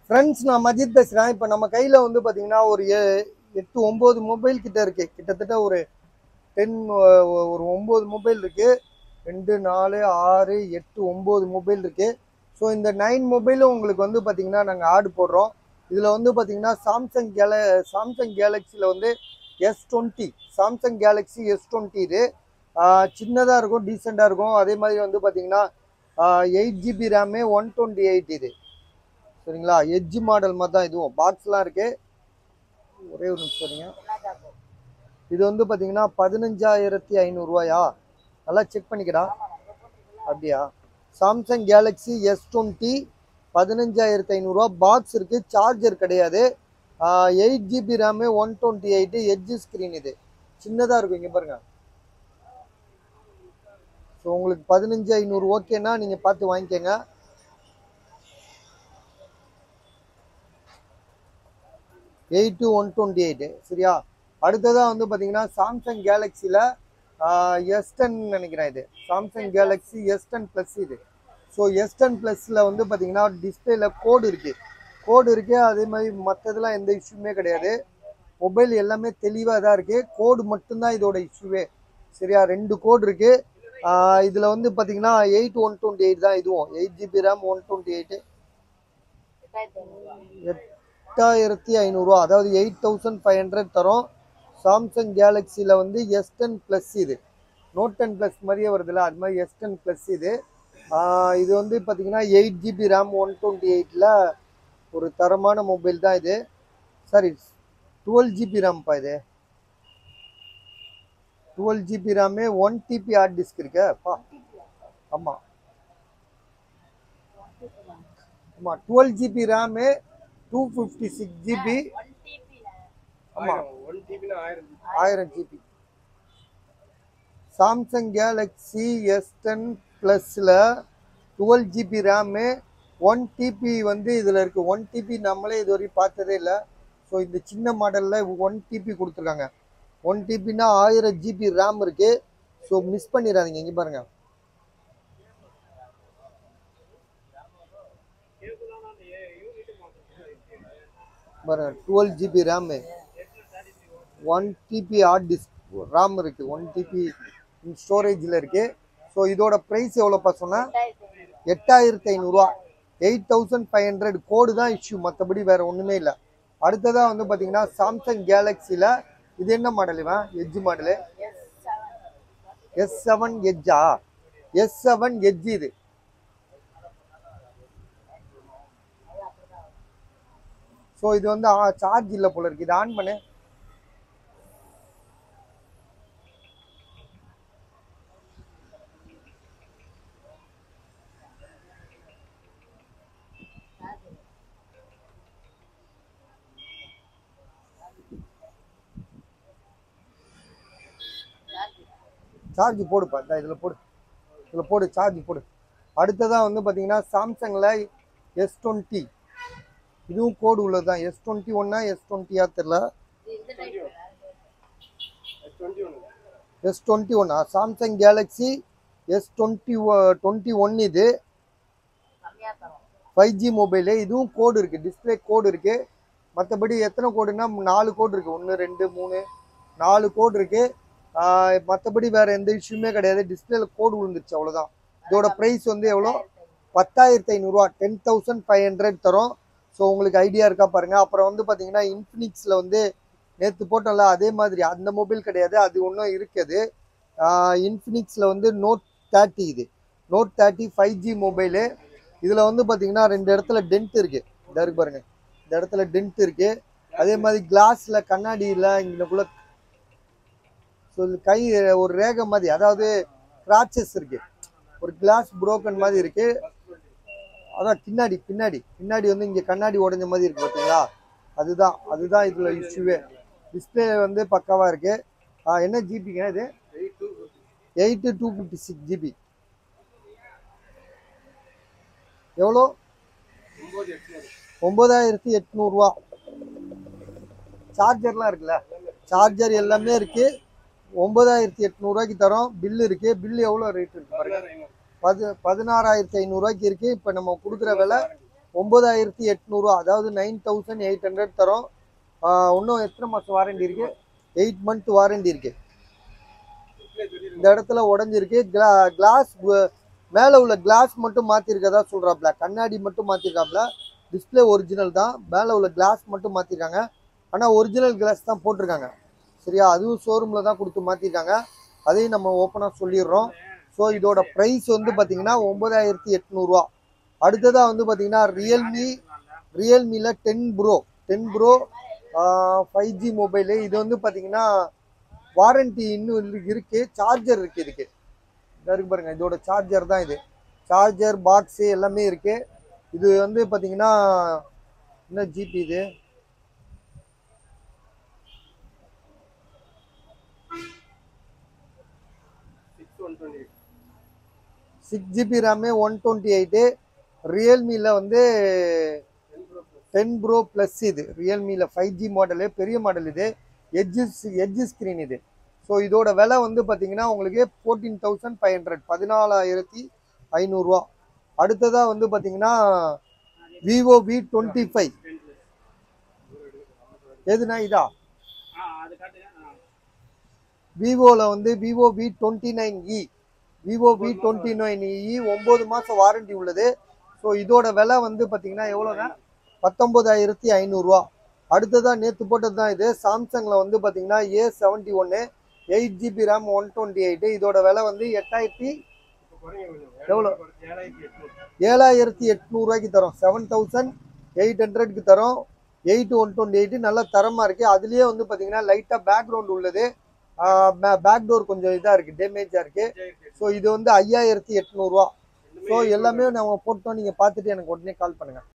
Friends நான் மஜித் பேசுகிறேன் இப்போ நம்ம கையில் வந்து பார்த்தீங்கன்னா ஒரு எ- எட்டு ஒம்பது மொபைல் கிட்ட இருக்கு கிட்டத்தட்ட ஒரு டென் ஒரு ஒம்பது மொபைல் இருக்கு ரெண்டு நாலு ஆறு எட்டு ஒம்பது மொபைல் இருக்கு ஸோ இந்த நைன் மொபைலும் உங்களுக்கு வந்து பார்த்தீங்கன்னா நாங்கள் ஆர்டர் போடுறோம் இதில் வந்து பார்த்தீங்கன்னா சாம்சங் கேல சாம்சங் கேலக்ஸியில் வந்து S twenty Samsung Galaxy S twenty இது சின்னதாக இருக்கும் டீசெண்டாக இருக்கும் அதே மாதிரி வந்து பார்த்தீங்கன்னா eight GB RAM one twenty eight இது சரிங்களா எட்ஜ் மாடல் மாதிரி தான் இதுவும் பாக்ஸ்லாம் இருக்கு ஒரே ஒரு நிமிஷம் சரிங்க இது வந்து பார்த்தீங்கன்னா பதினஞ்சாயிரத்தி ஐநூறுரூவாயா நல்லா செக் பண்ணிக்கடா அப்படியா சாம்சங் கேலக்ஸி எஸ் டுவெண்ட்டி பதினஞ்சாயிரத்தி ஐநூறுரூவா பாக்ஸ் இருக்குது சார்ஜர் கிடையாது eight GB RAM one twenty eight edge screen இது சின்னதாக இருக்கும் இங்கே பாருங்க ஸோ உங்களுக்கு பதினஞ்சு ஐநூறு ஓகேன்னா நீங்கள் பார்த்து வாங்கிக்கோங்க எயிட் ஒன் டுவெண்ட்டி எயிட்டு சரியா அடுத்ததாக வந்து பார்த்தீங்கன்னா சாம்சங் கேலக்ஸியில் எஸ் டென் நினைக்கிறேன் இது Samsung Galaxy S ten plus இது ஸோ எஸ் டென் ப்ளஸில் வந்து பார்த்தீங்கன்னா டிஸ்பிளேல கோடு இருக்குது கோடு இருக்குது அதே மாதிரி மற்றதெல்லாம் எந்த இஷ்யூமே கிடையாது மொபைல் எல்லாமே தெளிவாக தான் இருக்குது கோடு மட்டும்தான் இதோட இஷ்யூவே சரியா ரெண்டு கோடு இருக்குது இதில் வந்து பார்த்தீங்கன்னா எயிட் ஒன் டுவெண்ட்டி எயிட் தான் இதுவும் eight GB RAM one twenty eight எட்டாயிரத்தி ஐநூறுரூவா அதாவது எயிட் தௌசண்ட் ஃபைவ் ஹண்ட்ரட் தரோம் சாம்சங் கேலக்ஸியில் வந்து எஸ் டென் ப்ளஸ் இது நோட் டென் ப்ளஸ் மாதிரியே வருதுல்ல அது மாதிரி எஸ் டென் ப்ளஸ் இது ஆஹ் இது வந்து பார்த்தீங்கன்னா eight GB RAM one twenty எயிட்டில் ஒரு தரமான மொபைல் தான் இது சாரி டுவெல் ஜிபி ரேம்ப்பா இது டுவெல் ஜிபி ரேமே ஒன் டிபி ஹார்ட் டிஸ்க் இருக்கேப்பா ஆமாம் ஆமாம் twelve GB RAM two fifty six GB ஆமாம் ஒன் ஜிபினா ஆயிரம் ஆயிரம் GB Samsung Galaxy S ten ப்ளஸில் twelve GB RAM one TB வந்து இதில் இருக்குது ஒன் டிபி நம்மளே இது வரைக்கும் பார்த்ததே இல்லை ஸோ இந்த சின்ன மாடலில் ஒன் டிபி கொடுத்துருக்காங்க ஒன் டிபினா ஆயிரம் ஜிபி ரேம் இருக்குது ஸோ மிஸ் பண்ணிடாதீங்க இங்கே பாருங்கள் பாருங்க twelve GB RAM one TB hard disk RAM இருக்கு ஒன் டிபி ஸ்டோரேஜில் இருக்கு ஸோ இதோட ப்ரைஸ் எவ்வளோப்பா சொன்னேன் எட்டாயிரத்தி ஐநூறுரூவா எயிட் தௌசண்ட் ஃபைவ் ஹண்ட்ரட் கோடு தான் இஷ்யூ மற்றபடி வேற ஒன்றுமே இல்லை அடுத்ததாக வந்து பார்த்தீங்கன்னா சாம்சங் கேலக்ஸியில் இது என்ன மாடல் இவன் எட்ஜ் மாடலு எஸ் செவன் எட்ஜா எஸ் செவன் எட்ஜ் இது ஸோ இது வந்து சார்ஜ் இல்லை போல இருக்கு இது ஆன் பண்ணு சார்ஜ் போடுப்பா இந்த இதில் போடு இதில் போடு சார்ஜ் போடு அடுத்ததாக வந்து பார்த்தீங்கன்னா சாம்சங்கில் எஸ் டுவெண்ட்டி இதுவும் கோடு உள்ளது தான் எஸ் டுவெண்ட்டி ஒன்னா எஸ் டுவெண்ட்டியா தெரில டுவெண்ட்டி ஒன் எஸ் டுவெண்ட்டி ஒன்னா Samsung Galaxy S twenty twenty one இது ஃபைவ் ஜி மொபைலு இதுவும் கோடு இருக்குது டிஸ்பிளே கோடு இருக்குது மற்றபடி எத்தனை கோடுனா நாலு கோடு இருக்குது ஒன்று ரெண்டு மூணு நாலு கோடு இருக்குது மற்றபடி வேறு எந்த இஷ்யூமே கிடையாது டிஸ்பிளேல கோடு விழுந்துருச்சு அவ்வளோதான் இதோட ப்ரைஸ் வந்து எவ்வளோ பத்தாயிரத்தி ஐநூறுரூவா டென் தௌசண்ட் ஃபைவ் ஹண்ட்ரட் தரும் ஸோ உங்களுக்கு ஐடியா இருக்கா பாருங்கள் அப்புறம் வந்து பார்த்தீங்கன்னா இன்ஃபினிக்ஸில் வந்து நேற்று போட்டோம்ல அதே மாதிரி அந்த மொபைல் கிடையாது அது ஒன்றும் இருக்குது இன்ஃபினிக்ஸில் வந்து நோட் தேர்ட்டி இது note thirty five G mobile இதில் வந்து பார்த்தீங்கன்னா ரெண்டு இடத்துல டென்ட் இருக்குது இந்த இருக்கு பாருங்க இந்த இடத்துல டென்ட் இருக்குது அதே மாதிரி கிளாஸில் கண்ணாடியில் இங்கனக்குள்ள ஸோ இது கை ஒரு ரேகை மாதிரி அதாவது கிராச்சஸ் இருக்குது ஒரு கிளாஸ் புரோக்கன் மாதிரி இருக்குது அதான் பின்னாடி பின்னாடி பின்னாடி வந்து இங்கே கண்ணாடி உடைஞ்ச மாதிரி இருக்குது பார்த்தீங்களா அதுதான் அதுதான் இதில் இஷ்யூவே டிஸ்பிளே வந்து பக்காவாக இருக்குது என்ன ஜிபிங்க இது eight two eight two fifty six GB எவ்வளோ ஒம்பது எட்நூறு ஒம்பதாயிரத்தி எட்நூறுரூவா சார்ஜர்லாம் இருக்குல்ல சார்ஜர் எல்லாமே இருக்கு ஒன்பதாயிரத்தி எட்நூறுவாய்க்கு தரோம் பில்லு இருக்கு பில்லு எவ்வளோ ரேட் இருக்கு பாருங்க பதினாறு ஐநூறு பது பதினாறாயிரத்தி ஐநூறுரூவாய்க்கு இருக்கு இப்போ நம்ம கொடுக்குற விலை ஒம்பதாயிரத்தி எட்நூறுவா அதாவது நைன் தௌசண்ட் எயிட் ஹண்ட்ரட் தரோம் ஆஹ் இன்னும் எத்தனை மாதம் வாரண்டி இருக்கு எயிட் மந்த் வாரண்டி இருக்கு டிஸ்பிளே தெரியுது இந்த இடத்துல உடஞ்சிருக்கு கிளா கிளாஸ் மேலே உள்ள கிளாஸ் மட்டும் மாற்றிருக்கதா சொல்கிறாப்ல கண்ணாடி மட்டும் மாற்றிருக்காப்ல டிஸ்பிளே ஒரிஜினல் தான் மேலே உள்ள கிளாஸ் மட்டும் மாற்றிருக்காங்க ஆனால் ஒரிஜினல் கிளாஸ் தான் போட்டிருக்காங்க சரியா அதுவும் ஷோரூமில் தான் கொடுத்து மாற்றிருக்காங்க அதையும் நம்ம ஓப்பனாக சொல்லிடுறோம் ஸோ இதோட ப்ரைஸ் வந்து பார்த்தீங்கன்னா ஒம்பதாயிரத்தி எட்நூறுவா அடுத்ததாக வந்து பார்த்தீங்கன்னா ரியல்மி ரியல்மியில் ten pro ten pro five G mobile இது வந்து பார்த்தீங்கன்னா வாரண்டி இன்னும் இருக்கு- இருக்கு சார்ஜர் இருக்கு இதுக்கு இதா இருக்கு பாருங்க இதோட சார்ஜர் தான் இது சார்ஜர் பாக்ஸு எல்லாமே இருக்கு இது வந்து பார்த்தீங்கன்னா என்ன ஜிபி இது six one twenty six GB RAM one twenty eight ரியல்மியில் வந்து ten pro plus ten pro plus இது ரியல்மியில் ஃபைவ் ஜி மாடலு பெரிய மாடல் இது எட்ஜு எட்ஜு ஸ்க்ரீன் இது ஸோ இதோட விலை வந்து பார்த்தீங்கன்னா உங்களுக்கு ஃபோர்டீன் தௌசண்ட் ஃபைவ் ஹண்ட்ரட் பதினாலாயிரத்தி ஐநூறுரூவா அடுத்ததாக வந்து பார்த்தீங்கன்னா விவோ வி டுவெண்ட்டி ஃபைவ் எதுனா இதா விவோவில் வந்து Vivo V twenty nine E Vivo V twenty nine E ஒம்பது மாதம் வாரண்டி உள்ளது ஸோ இதோட விலை வந்து பார்த்தீங்கன்னா எவ்வளோங்க பத்தொம்போதாயிரத்தி ஐநூறுரூவா அடுத்ததாக நேற்று போட்டது தான் இது சாம்சங்கில் வந்து பார்த்தீங்கன்னா ஏ செவன்ட்டி ஒன்று eight GB RAM one twenty eight இதோட விலை வந்து எட்டாயிரத்தி இப்போ குறைங்க கொஞ்சம் எவ்வளோ? ஏழாயிரத்தி எட்நூறு ஏழாயிரத்தி எட்நூறுவாய்க்கு தரோம் செவன் தௌசண்ட் எயிட் ஹண்ட்ரட்க்கு தரோம் எயிட் ஒன் டுவெண்ட்டி எயிட் நல்ல தரமாக இருக்குது அதுலேயே வந்து பார்த்தீங்கன்னா லைட்டாக பேக்ரவுண்ட் உள்ளது பேக் டோர் கொஞ்சம் இதாக இருக்குது டேமேஜாக இருக்குது அஞ்சாயிரத்தி ஸோ இது வந்து ஐயாயிரத்தி எட்நூறுவா ஸோ எட்நூறு எல்லாமே நம்ம போட்டோம் நீங்கள் பார்த்துட்டு எனக்கு உடனே கால் பண்ணுங்கள்